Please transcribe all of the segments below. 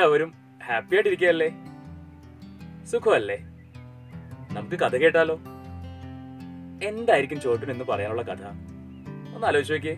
എല്ലാവരും ഹാപ്പി ആയിട്ടിരിക്കുകയല്ലേ സുഖമല്ലേ നമുക്ക് കഥ കേട്ടാലോ എന്തായിരിക്കും ചോട്ടിന് എന്ന് പറയാനുള്ള കഥ ഒന്ന് ആലോചിച്ച് നോക്കിയേ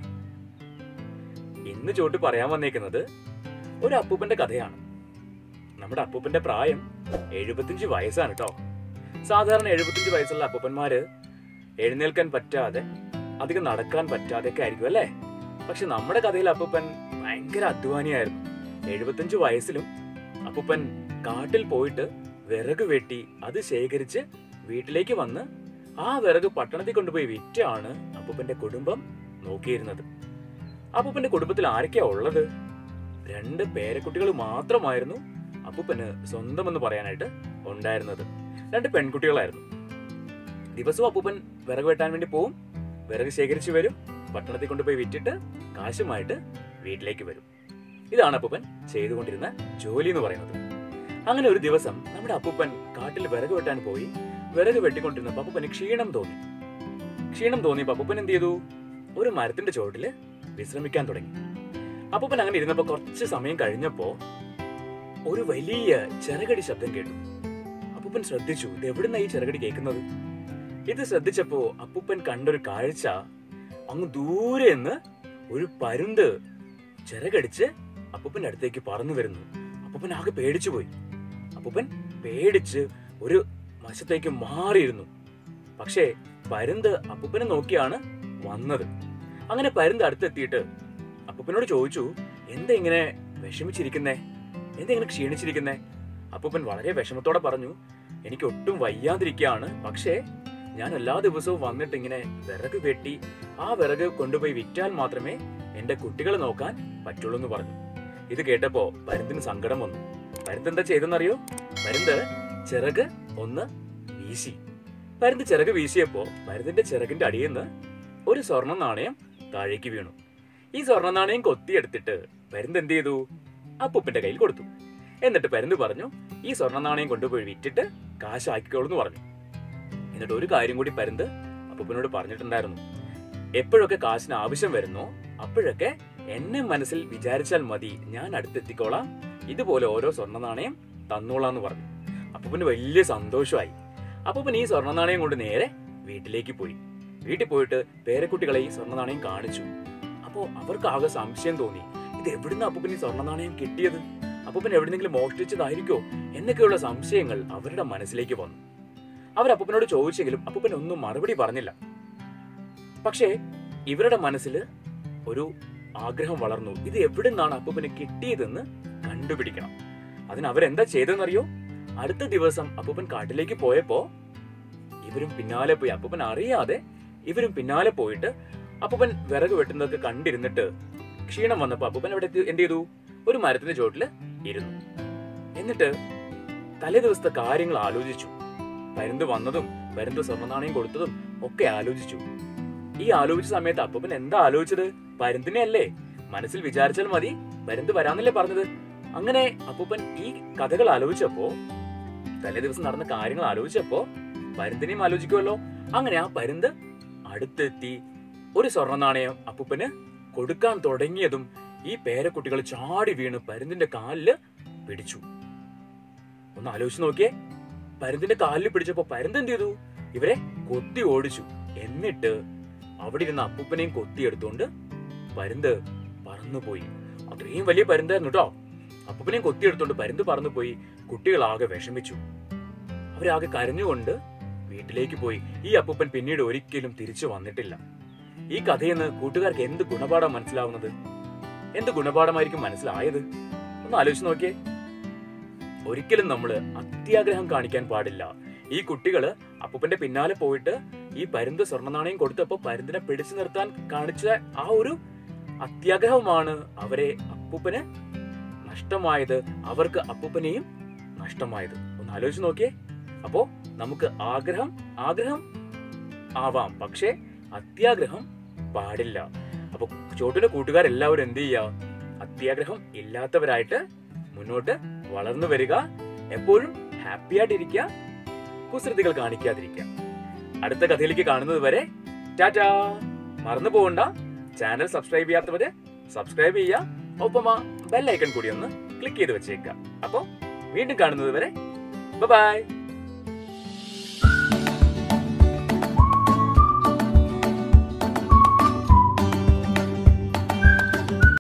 ഇന്ന് ചോട്ട് പറയാൻ വന്നേക്കുന്നത് ഒരു അപ്പൂപ്പന്റെ കഥയാണ് നമ്മുടെ അപ്പൂപ്പന്റെ പ്രായം എഴുപത്തിയഞ്ച് വയസ്സാണ് കേട്ടോ സാധാരണ എഴുപത്തിയഞ്ച് വയസ്സുള്ള അപ്പൂപ്പന്മാര് എഴുന്നേൽക്കാൻ പറ്റാതെ അധികം നടക്കാൻ പറ്റാതെ ഒക്കെ ആയിരിക്കും അല്ലേ പക്ഷെ നമ്മുടെ കഥയിൽ അപ്പൂപ്പൻ ഭയങ്കര അധ്വാനിയായിരുന്നു എഴുപത്തിയഞ്ച് വയസ്സിലും അപ്പൂപ്പൻ കാട്ടിൽ പോയിട്ട് വിറക് വെട്ടി അത് ശേഖരിച്ച് വീട്ടിലേക്ക് വന്ന് ആ വിറക് പട്ടണത്തിൽ കൊണ്ടുപോയി വിറ്റാണ് അപ്പൂപ്പന്റെ കുടുംബം നോക്കിയിരുന്നത് അപ്പൂപ്പന്റെ കുടുംബത്തിൽ ആരൊക്കെയാ ഉള്ളത് രണ്ട് പേരക്കുട്ടികൾ മാത്രമായിരുന്നു അപ്പൂപ്പന് സ്വന്തമെന്ന് പറയാനായിട്ട് ഉണ്ടായിരുന്നത് രണ്ട് പെൺകുട്ടികളായിരുന്നു ദിവസവും അപ്പൂപ്പൻ വിറക് വെട്ടാൻ വേണ്ടി പോവും വിറക് ശേഖരിച്ചു വരും പട്ടണത്തിൽ കൊണ്ടുപോയി വിറ്റിട്ട് കാശുമായിട്ട് വീട്ടിലേക്ക് വരും ഇതാണ് അപ്പൂപ്പൻ ചെയ്തുകൊണ്ടിരുന്ന ജോലി എന്ന് പറയുന്നത് അങ്ങനെ ഒരു ദിവസം നമ്മുടെ അപ്പൂപ്പൻ കാട്ടിൽ വിറക് വെട്ടാൻ പോയി വിറക് വെട്ടിക്കൊണ്ടിരുന്നപ്പോൾ അപ്പൂപ്പന് ക്ഷീണം തോന്നി ക്ഷീണം തോന്നിയപ്പോൾ അപ്പൂപ്പൻ എന്ത് ചെയ്തു ഒരു മരത്തിന്റെ ചുവട്ടില് വിശ്രമിക്കാൻ തുടങ്ങി അപ്പൂപ്പൻ അങ്ങനെ ഇരുന്നപ്പോ കുറച്ച് സമയം കഴിഞ്ഞപ്പോ ഒരു വലിയ ചെറുകടി ശബ്ദം കേട്ടു അപ്പൂപ്പൻ ശ്രദ്ധിച്ചു ഇത് എവിടുന്ന ഈ ചെറുകടി കേൾക്കുന്നത് ഇത് ശ്രദ്ധിച്ചപ്പോ അപ്പൂപ്പൻ കണ്ടൊരു കാഴ്ച അങ്ങ് ദൂരെ നിന്ന് ഒരു പരുന്ത് ചിറകടിച്ച് അപ്പൂപ്പന്റെ അടുത്തേക്ക് പറന്നു വരുന്നു അപ്പൂപ്പൻ ആകെ പേടിച്ചു പോയി അപ്പൂപ്പൻ പേടിച്ച് ഒരു വശത്തേക്ക് മാറിയിരുന്നു പക്ഷേ പരുന്ത് അപ്പൂപ്പനെ നോക്കിയാണ് വന്നത് അങ്ങനെ പരുന്ത് അടുത്തെത്തിയിട്ട് അപ്പൂപ്പനോട് ചോദിച്ചു എന്താ ഇങ്ങനെ വിഷമിച്ചിരിക്കുന്നേ എന്താ ഇങ്ങനെ ക്ഷീണിച്ചിരിക്കുന്നേ അപ്പൂപ്പൻ വളരെ വിഷമത്തോടെ പറഞ്ഞു എനിക്ക് ഒട്ടും വയ്യാതിരിക്കുകയാണ് പക്ഷേ ഞാൻ എല്ലാ ദിവസവും വന്നിട്ട് ഇങ്ങനെ വിറക് വെട്ടി ആ വിറക് കൊണ്ടുപോയി വിറ്റാൽ മാത്രമേ എന്റെ കുട്ടികളെ നോക്കാൻ പറ്റുള്ളൂ എന്ന് പറഞ്ഞു ഇത് കേട്ടപ്പോ പരുന്തിന് സങ്കടം വന്നു പരുന്ത് എന്താ ചെയ്തെന്നറിയോ പരുന്ത് ചിറക് ഒന്ന് വീശി പരുന്ത് ചിറക് വീശിയപ്പോ പരുന്തിന്റെ ചിറകിന്റെ അടിയിൽ നിന്ന് ഒരു സ്വർണ്ണ നാണയം താഴേക്ക് വീണു ഈ സ്വർണ്ണ നാണയം കൊത്തിയെടുത്തിട്ട് പരുന്ത് എന്ത് ചെയ്തു അപ്പൂപ്പന്റെ കയ്യിൽ കൊടുത്തു എന്നിട്ട് പരുന്ത് പറഞ്ഞു ഈ സ്വർണ്ണ നാണയം കൊണ്ടുപോയി വിറ്റിട്ട് കാശാക്കിക്കോളൂ എന്ന് പറഞ്ഞു എന്നിട്ട് ഒരു കാര്യം കൂടി പരുന്ത് അപ്പൂപ്പനോട് പറഞ്ഞിട്ടുണ്ടായിരുന്നു എപ്പോഴൊക്കെ കാശിന് ആവശ്യം വരുന്നോ അപ്പോഴൊക്കെ എന്നെ മനസ്സിൽ വിചാരിച്ചാൽ മതി ഞാൻ അടുത്തെത്തിക്കോളാം ഇതുപോലെ ഓരോ സ്വർണ്ണ നാണയം തന്നോളാന്ന് പറഞ്ഞു അപ്പൂപ്പന് വലിയ സന്തോഷമായി അപ്പൂപ്പൻ ഈ സ്വർണ്ണ നാണയം കൊണ്ട് നേരെ വീട്ടിലേക്ക് പോയി വീട്ടിൽ പോയിട്ട് പേരക്കുട്ടികളെ ഈ സ്വർണ്ണ നാണയം കാണിച്ചു അപ്പോ അവർക്ക് ആകെ സംശയം തോന്നി ഇത് എവിടുന്ന് അപ്പൂപ്പൻ ഈ സ്വർണ്ണ നാണയം കിട്ടിയത് അപ്പൂപ്പൻ എവിടെന്നെങ്കിലും മോഷ്ടിച്ചതായിരിക്കോ എന്നൊക്കെയുള്ള സംശയങ്ങൾ അവരുടെ മനസ്സിലേക്ക് വന്നു അവർ അപ്പൂപ്പനോട് ചോദിച്ചെങ്കിലും അപ്പൂപ്പൻ ഒന്നും മറുപടി പറഞ്ഞില്ല പക്ഷേ ഇവരുടെ മനസ്സിൽ ഒരു ആഗ്രഹം വളർന്നു ഇത് എവിടെ നിന്നാണ് അപ്പൂപ്പന് കിട്ടിയതെന്ന് കണ്ടുപിടിക്കണം അതിന് അവരെന്താ ചെയ്തെന്നറിയോ അടുത്ത ദിവസം അപ്പൂപ്പൻ കാട്ടിലേക്ക് പോയപ്പോ ഇവരും പിന്നാലെ പോയി അപ്പൂപ്പൻ അറിയാതെ ഇവരും പിന്നാലെ പോയിട്ട് അപ്പൂപ്പൻ വിറക് വെട്ടുന്നതൊക്കെ കണ്ടിരുന്നിട്ട് ക്ഷീണം വന്നപ്പോ അപ്പൂപ്പൻ അവിടെ എത്തി- എന്ത് ചെയ്തു ഒരു മരത്തിന്റെ ചോട്ടില് ഇരുന്നു എന്നിട്ട് തലേ ദിവസത്തെ കാര്യങ്ങൾ ആലോചിച്ചു പരുന്ത് വന്നതും പരുന്ത് സ്വർണ്ണനാണയം കൊടുത്തതും ഒക്കെ ആലോചിച്ചു ഈ ആലോചിച്ച സമയത്ത് അപ്പൂപ്പൻ എന്താ ആലോചിച്ചത് പരുന്തിനെ അല്ലേ മനസ്സിൽ വിചാരിച്ചാൽ മതി പരുന്ത് വരാന്നല്ലേ പറഞ്ഞത് അങ്ങനെ അപ്പൂപ്പൻ ഈ കഥകൾ ആലോചിച്ചപ്പോ തലേ ദിവസം നടന്ന കാര്യങ്ങൾ ആലോചിച്ചപ്പോ പരുന്തിനെയും ആലോചിക്കുമല്ലോ അങ്ങനെ ആ പരുന്ത് അടുത്തെത്തി ഒരു സ്വർണ്ണ നാണയം അപ്പൂപ്പന് കൊടുക്കാൻ തുടങ്ങിയതും ഈ പേരക്കുട്ടികൾ ചാടി വീണ് പരുന്തിന്റെ കാലില് പിടിച്ചു ഒന്ന് ആലോചിച്ച് നോക്കിയേ പരുന്തിന്റെ കാലിൽ പിടിച്ചപ്പോ പരുന്ത് എന്ത് ചെയ്തു ഇവരെ കൊത്തി ഓടിച്ചു എന്നിട്ട് അവിടെ ഇരുന്ന അപ്പൂപ്പനെയും കൊത്തി എടുത്തോണ്ട് പരുന്ത് പറന്നുപോയി അത്രയും വലിയ പരുന്തായിരുന്നു കേട്ടോ അപ്പൂപ്പനെയും കൊത്തി എടുത്തോണ്ട് പരുന്ത് പറന്നുപോയി കുട്ടികളാകെ വിഷമിച്ചു അവരാകെ കരഞ്ഞുകൊണ്ട് വീട്ടിലേക്ക് പോയി ഈ അപ്പൂപ്പൻ പിന്നീട് ഒരിക്കലും തിരിച്ചു വന്നിട്ടില്ല ഈ കഥയെന്ന് കൂട്ടുകാർക്ക് എന്ത് ഗുണപാഠം മനസ്സിലാവുന്നത് എന്ത് ഗുണപാഠമായിരിക്കും മനസ്സിലായത് ഒന്ന് ആലോചിച്ച് നോക്കിയേ ഒരിക്കലും നമ്മൾ അത്യാഗ്രഹം കാണിക്കാൻ പാടില്ല ഈ കുട്ടികള് അപ്പൂപ്പന്റെ പിന്നാലെ പോയിട്ട് ഈ പരുന്ത് സ്വർണ്ണനാണയം കൊടുത്തപ്പോ പരുന്തിനെ പിടിച്ചു നിർത്താൻ കാണിച്ച ആ ഒരു അത്യാഗ്രഹമാണ് അവരെ അപ്പൂപ്പന് നഷ്ടമായത് അവർക്ക് അപ്പൂപ്പനെയും നഷ്ടമായത് ഒന്ന് ആലോചിച്ച് നോക്കിയേ അപ്പോ നമുക്ക് ആഗ്രഹം ആഗ്രഹം ആവാം പക്ഷേ അത്യാഗ്രഹം പാടില്ല അപ്പൊ ചോട്ടിലെ കൂട്ടുകാരെല്ലാവരും എന്ത് ചെയ്യുക അത്യാഗ്രഹം ഇല്ലാത്തവരായിട്ട് മുന്നോട്ട് വളർന്നു വരിക എപ്പോഴും ഹാപ്പി ആയിട്ടിരിക്കുക കുസൃതികൾ കാണിക്കാതിരിക്കുക അടുത്ത കഥയിലേക്ക് കാണുന്നത് വരെ ടാറ്റാ മറന്നു പോകണ്ട ചാനൽ സബ്സ്ക്രൈബ് ചെയ്യാത്തവര് സബ്സ്ക്രൈബ് ചെയ്യുക ഒപ്പം ആ ബെല്ലൈക്കൺ കൂടി ഒന്ന് ക്ലിക്ക് ചെയ്ത് വെച്ചേക്കാം അപ്പോൾ വീണ്ടും കാണുന്നത് വരെ ബൈ